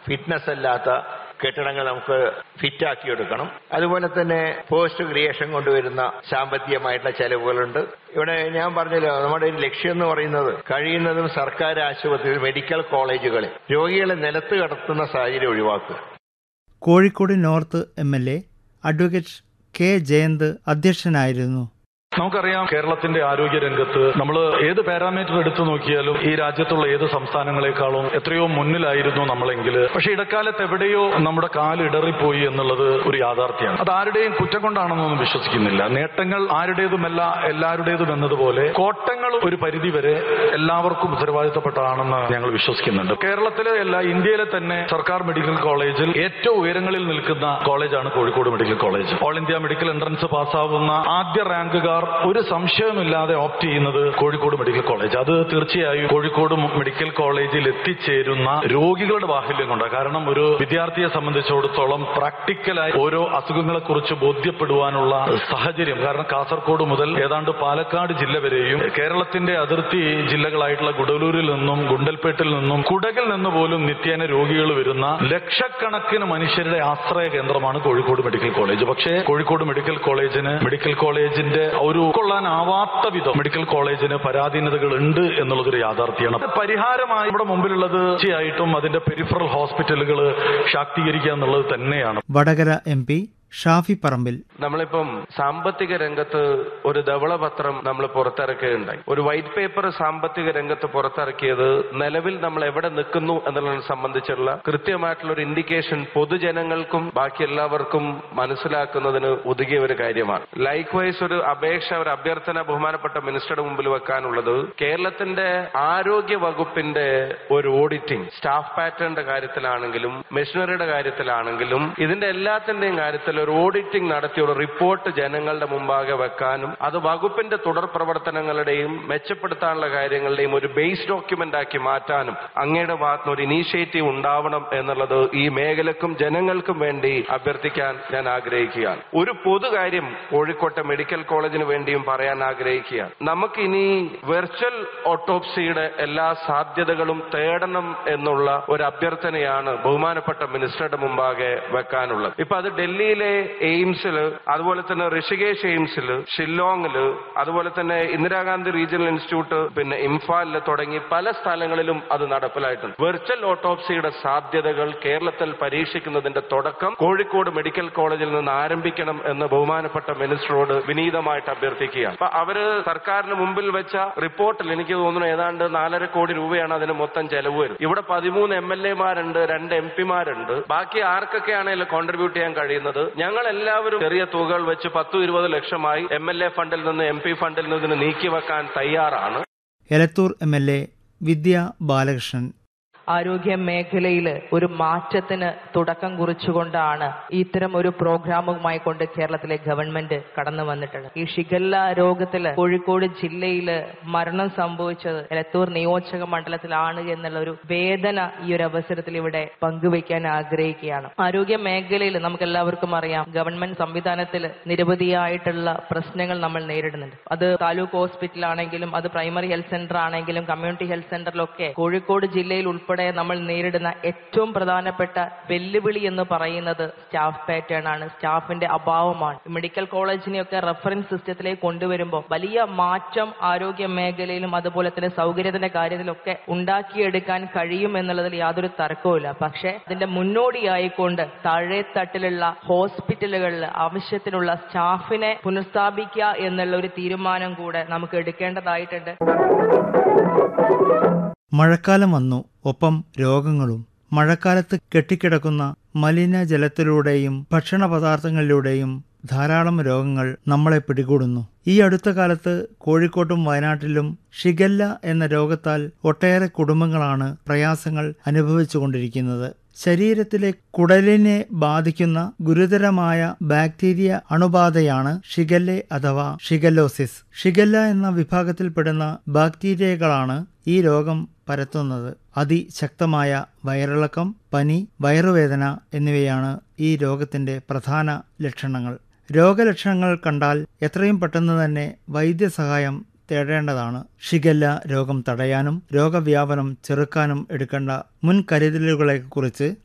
fitness അല്ലാത്ത കെട്ടിടങ്ങൾ നമുക്ക് ഫിറ്റാക്കി എടുക്കണം അതുപോലെ തന്നെ പോസ്റ്റ് ക്രിയേഷൻ കൊണ്ടുവരുന്ന സാമ്പത്തികമായിട്ടുള്ള ചെലവുകളുണ്ട് ഇവിടെ ഞാൻ പറഞ്ഞല്ലോ നമ്മുടെ ഒരു ലക്ഷ്യം എന്ന് പറയുന്നത് കഴിയുന്നതും സർക്കാർ ആശുപത്രികൾ മെഡിക്കൽ കോളേജുകളിൽ രോഗികളെ നിലത്ത് കടത്തുന്ന സാഹചര്യം ഒഴിവാക്കുക Kozhikode north M L A advocate K Jayant അധ്യക്ഷനായിരുന്നു നമുക്കറിയാം കേരളത്തിന്റെ ആരോഗ്യ രംഗത്ത് നമ്മൾ ഏത് പാരാമീറ്റർ എടുത്തു നോക്കിയാലും ഈ രാജ്യത്തുള്ള ഏത് സംസ്ഥാനങ്ങളെക്കാളും എത്രയോ മുന്നിലായിരുന്നു നമ്മളെങ്കിൽ പക്ഷെ ഇടക്കാലത്ത് എവിടെയോ നമ്മുടെ കാലിടറിപ്പോയി എന്നുള്ളത് ഒരു യാഥാർത്ഥ്യമാണ് അത് ആരുടെയും കുറ്റം കൊണ്ടാണെന്നൊന്നും വിശ്വസിക്കുന്നില്ല നേട്ടങ്ങൾ ആരുടേതുമല്ല എല്ലാവരുടേതും എന്നതുപോലെ കോട്ടങ്ങൾ ഒരു പരിധി വരെ എല്ലാവർക്കും ഉത്തരവാദിത്തപ്പെട്ടതാണെന്ന് ഞങ്ങൾ വിശ്വസിക്കുന്നുണ്ട് കേരളത്തിലെ അല്ല ഇന്ത്യയിലെ തന്നെ സർക്കാർ മെഡിക്കൽ കോളേജിൽ ഏറ്റവും ഉയരങ്ങളിൽ നിൽക്കുന്ന കോളേജാണ് Kozhikode medical college all India medical entrance പാസ്സാവുന്ന ആദ്യ റാങ്കുകാർ ഒരു സംശയമില്ലാതെ ഓപ്റ്റ് ചെയ്യുന്നത് കോഴിക്കോട് മെഡിക്കൽ കോളേജ് അത് തീർച്ചയായും കോഴിക്കോട് മെഡിക്കൽ കോളേജിൽ എത്തിച്ചേരുന്ന രോഗികളുടെ ബാഹല്യം കൊണ്ടാണ് കാരണം ഒരു വിദ്യാർത്ഥിയെ സംബന്ധിച്ചിടത്തോളം പ്രാക്ടിക്കലായി ഓരോ അസുഖങ്ങളെ കുറിച്ച് ബോധ്യപ്പെടുവാനുള്ള സാഹചര്യം കാരണം കാസർഗോഡ് മുതൽ ഏതാണ്ട് പാലക്കാട് ജില്ല വരെയും കേരളത്തിന്റെ അതിർത്തി ജില്ലകളായിട്ടുള്ള ഗുഡലൂരിൽ നിന്നും ഗുണ്ടൽപേട്ടിൽ നിന്നും കുടകിൽ നിന്ന് പോലും നിത്യേന രോഗികൾ വരുന്ന ലക്ഷക്കണക്കിന് മനുഷ്യരുടെ ആശ്രയ കേന്ദ്രമാണ് കോഴിക്കോട് മെഡിക്കൽ കോളേജ് പക്ഷേ കോഴിക്കോട് മെഡിക്കൽ കോളേജിന് മെഡിക്കൽ കോളേജിന്റെ ഒരു ഉൾക്കൊള്ളാനാവാത്ത വിധം മെഡിക്കൽ കോളേജിന് പരാധീനതകൾ ഉണ്ട് എന്നുള്ളതൊരു യാഥാർത്ഥ്യമാണ് അത് പരിഹാരമായി നമ്മുടെ മുമ്പിലുള്ളത് തീർച്ചയായിട്ടും അതിന്റെ പെരിഫറൽ ഹോസ്പിറ്റലുകൾ ശാക്തീകരിക്കുക എന്നുള്ളത് തന്നെയാണ് വടകര എം പി ഷാഫി പറമ്പിൽ നമ്മളിപ്പം സാമ്പത്തിക രംഗത്ത് ഒരു ധവളപത്രം നമ്മൾ പുറത്തിറക്കുകയുണ്ടായി ഒരു വൈറ്റ് പേപ്പർ സാമ്പത്തിക രംഗത്ത് പുറത്തിറക്കിയത് നിലവിൽ നമ്മൾ എവിടെ നിൽക്കുന്നു എന്നുള്ളതിനെ സംബന്ധിച്ചുള്ള കൃത്യമായിട്ടുള്ള ഒരു ഇൻഡിക്കേഷൻ പൊതുജനങ്ങൾക്കും ബാക്കി എല്ലാവർക്കും മനസ്സിലാക്കുന്നതിന് ഒതുങ്ങിയ ഒരു കാര്യമാണ് ലൈക്ക് വൈസ് ഒരു അപേക്ഷ ഒരു അഭ്യർത്ഥന ബഹുമാനപ്പെട്ട മിനിസ്റ്ററുടെ മുമ്പിൽ വെക്കാനുള്ളത് കേരളത്തിന്റെ ആരോഗ്യ വകുപ്പിന്റെ ഒരു ഓഡിറ്റിംഗ് സ്റ്റാഫ് പാറ്റേണിന്റെ കാര്യത്തിലാണെങ്കിലും മെഷീനറിയുടെ കാര്യത്തിലാണെങ്കിലും ഇതിന്റെ എല്ലാത്തിന്റെയും കാര്യത്തിൽ ഒരു ഓഡിറ്റിംഗ് നടത്തിയ ഒരു റിപ്പോർട്ട് ജനങ്ങളുടെ മുമ്പാകെ വെക്കാനും അത് വകുപ്പിന്റെ തുടർ പ്രവർത്തനങ്ങളുടെയും മെച്ചപ്പെടുത്താനുള്ള കാര്യങ്ങളുടെയും ഒരു ബേസ് ഡോക്യുമെന്റ് ആക്കി മാറ്റാനും അങ്ങയുടെ ഭാഗത്തുനിന്ന് ഒരു ഇനീഷ്യേറ്റീവ് ഉണ്ടാവണം എന്നുള്ളത് ഈ മേഖലക്കും ജനങ്ങൾക്കും വേണ്ടി അഭ്യർത്ഥിക്കാൻ ഞാൻ ആഗ്രഹിക്കുകയാണ് ഒരു പൊതു കാര്യം കോഴിക്കോട്ടെ മെഡിക്കൽ കോളേജിന് വേണ്ടിയും പറയാൻ ആഗ്രഹിക്കുകയാണ് നമുക്കിനി വെർച്വൽ ഓട്ടോപ്സിയുടെ എല്ലാ സാധ്യതകളും തേടണം എന്നുള്ള ഒരു അഭ്യർത്ഥനയാണ് ബഹുമാനപ്പെട്ട മിനിസ്റ്ററുടെ മുമ്പാകെ വെക്കാനുള്ളത് ഇപ്പൊ അത് ഡൽഹിയിലെ എയിംസിൽ അതുപോലെ തന്നെ ഋഷികേശ് എയിംസിൽ ഷില്ലോങ്ങില് അതുപോലെ തന്നെ ഇന്ദിരാഗാന്ധി റീജിയണൽ ഇൻസ്റ്റിറ്റ്യൂട്ട് പിന്നെ ഇംഫാലിൽ തുടങ്ങി പല സ്ഥലങ്ങളിലും അത് നടപ്പിലായിട്ടുണ്ട് വെർച്വൽ ഓട്ടോപ്സിയുടെ സാധ്യതകൾ കേരളത്തിൽ പരീക്ഷിക്കുന്നതിന്റെ തുടക്കം കോഴിക്കോട് മെഡിക്കൽ കോളേജിൽ നിന്ന് ആരംഭിക്കണം എന്ന് ബഹുമാനപ്പെട്ട മിനിസ്റ്ററോട് വിനീതമായിട്ട് അഭ്യർത്ഥിക്കുകയാണ് അപ്പൊ അവര് സർക്കാരിന് മുമ്പിൽ വെച്ച റിപ്പോർട്ടിൽ എനിക്ക് തോന്നുന്നു ഏതാണ്ട് നാലര കോടി രൂപയാണ് അതിന് മൊത്തം ചെലവ് വരും ഇവിടെ പതിമൂന്ന് എം എൽ എമാരുണ്ട് രണ്ട് എം പിമാരുണ്ട് ബാക്കി ആർക്കൊക്കെയാണെങ്കിലും കോൺട്രിബ്യൂട്ട് ചെയ്യാൻ കഴിയുന്നത് ഞങ്ങൾ എല്ലാവരും ചെറിയ തുകകൾ വെച്ച് പത്തു ഇരുപത് ലക്ഷമായി എം എൽ എ ഫണ്ടിൽ നിന്ന് എം പി ഫണ്ടിൽ നിന്ന് നീക്കി വെക്കാൻ തയ്യാറാണ് Elathur M L A Vidya Balakrishnan ആരോഗ്യ മേഖലയിൽ ഒരു മാറ്റത്തിന് തുടക്കം കുറിച്ചുകൊണ്ടാണ് ഇത്തരം ഒരു പ്രോഗ്രാമുമായി കൊണ്ട് കേരളത്തിലെ ഗവൺമെന്റ് കടന്നു വന്നിട്ടുള്ളത് ഈ ഷിഗല്ല രോഗത്തില് കോഴിക്കോട് ജില്ലയിൽ മരണം സംഭവിച്ചത് എലത്തൂർ നിയോജക മണ്ഡലത്തിലാണ് എന്നുള്ള ഒരു വേദന ഈ ഒരു അവസരത്തിൽ ഇവിടെ പങ്കുവയ്ക്കാൻ ആഗ്രഹിക്കുകയാണ് ആരോഗ്യ മേഖലയിൽ നമുക്ക് എല്ലാവർക്കും അറിയാം ഗവൺമെന്റ് സംവിധാനത്തിൽ നിരവധിയായിട്ടുള്ള പ്രശ്നങ്ങൾ നമ്മൾ നേരിടുന്നുണ്ട് അത് താലൂക്ക് ഹോസ്പിറ്റൽ ആണെങ്കിലും അത് പ്രൈമറി ഹെൽത്ത് സെന്റർ ആണെങ്കിലും കമ്മ്യൂണിറ്റി ഹെൽത്ത് സെന്ററിലൊക്കെ കോഴിക്കോട് ജില്ലയിൽ ഉൾപ്പെടെ നമ്മൾ നേരിടുന്ന ഏറ്റവും പ്രധാനപ്പെട്ട വെല്ലുവിളി എന്ന് പറയുന്നത് സ്റ്റാഫ് പാറ്റേൺ ആണ് സ്റ്റാഫിന്റെ അഭാവമാണ് മെഡിക്കൽ കോളേജിനെയൊക്കെ റെഫറൻസ് സിസ്റ്റത്തിലേക്ക് കൊണ്ടുവരുമ്പോൾ വലിയ മാറ്റം ആരോഗ്യ മേഖലയിലും അതുപോലെ തന്നെ സൗകര്യത്തിന്റെ കാര്യത്തിലൊക്കെ ഉണ്ടാക്കിയെടുക്കാൻ കഴിയും എന്നുള്ളതിൽ യാതൊരു തർക്കവുമില്ല പക്ഷേ അതിന്റെ മുന്നോടിയായിക്കൊണ്ട് താഴെത്തട്ടിലുള്ള ഹോസ്പിറ്റലുകളിൽ ആവശ്യത്തിനുള്ള സ്റ്റാഫിനെ പുനഃസ്ഥാപിക്കുക എന്നുള്ള ഒരു തീരുമാനം കൂടെ നമുക്ക് എടുക്കേണ്ടതായിട്ടുണ്ട് മഴക്കാലം വന്നു ഒപ്പം രോഗങ്ങളും മഴക്കാലത്ത് കെട്ടിക്കിടക്കുന്ന മലിനജലത്തിലൂടെയും ഭക്ഷണ പദാർത്ഥങ്ങളിലൂടെയും ധാരാളം രോഗങ്ങൾ നമ്മളെ പിടികൂടുന്നു ഈ അടുത്ത കാലത്ത് കോഴിക്കോട്ടും വയനാട്ടിലും ഷിഗല്ല എന്ന രോഗത്താൽ ഒട്ടേറെ കുടുംബങ്ങളാണ് പ്രയാസങ്ങൾ അനുഭവിച്ചുകൊണ്ടിരിക്കുന്നത് ശരീരത്തിലെ കുടലിനെ ബാധിക്കുന്ന ഗുരുതരമായ ബാക്ടീരിയ അണുബാധയാണ് ഷിഗല്ലെ അഥവാ ഷിഗല്ലോസിസ് ഷിഗല്ല എന്ന വിഭാഗത്തിൽപ്പെടുന്ന ബാക്ടീരിയകളാണ് ഈ രോഗം പരത്തുന്നത് അതിശക്തമായ വയറിളക്കം പനി വയറുവേദന എന്നിവയാണ് ഈ രോഗത്തിന്റെ പ്രധാന ലക്ഷണങ്ങൾ രോഗലക്ഷണങ്ങൾ കണ്ടാൽ എത്രയും പെട്ടെന്ന് തന്നെ വൈദ്യസഹായം തേടേണ്ടതാണ് ഷിഗല്ല രോഗം തടയാനും രോഗവ്യാപനം ചെറുക്കാനും എടുക്കേണ്ട മുൻകരുതലുകളെക്കുറിച്ച്